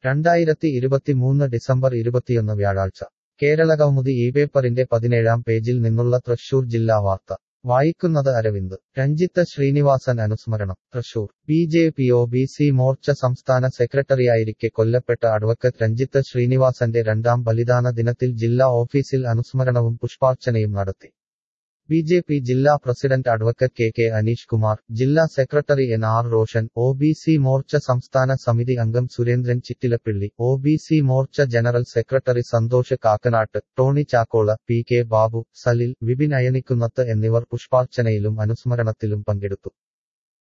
രണ്ടായിരത്തി ഇരുപത്തിമൂന്ന് ഡിസംബർ ഇരുപത്തിയൊന്ന് വ്യാഴാഴ്ച കേരളകൗമുദി ഈ പേപ്പറിന്റെ പതിനേഴാം പേജിൽ നിന്നുള്ള തൃശൂർ ജില്ലാ വാർത്ത വായിക്കുന്നത് അരവിന്ദ് രഞ്ജിത്ത് ശ്രീനിവാസൻ അനുസ്മരണം Thrissur B J P O B C Morcha സംസ്ഥാന സെക്രട്ടറിയായിരിക്കെ കൊല്ലപ്പെട്ട അഡ്വക്കറ്റ് രഞ്ജിത്ത് ശ്രീനിവാസന്റെ രണ്ടാം ബലിദാന ദിനത്തിൽ ജില്ലാ ഓഫീസിൽ അനുസ്മരണവും പുഷ്പാർച്ചനയും നടത്തി ബി ജെ പി ജില്ലാ president advocate K K Aneesh Kumar ജില്ലാ secretary N R Roshan O B C Morcha സംസ്ഥാന സമിതി അംഗം Surendran Chittilappilly O B C Morcha general secretary Santhosh Kakkanat Tony Chakkola P K Babu Salil Vipin Ayanikkunnath എന്നിവർ പുഷ്പാർച്ചനയിലും അനുസ്മരണത്തിലും പങ്കെടുത്തു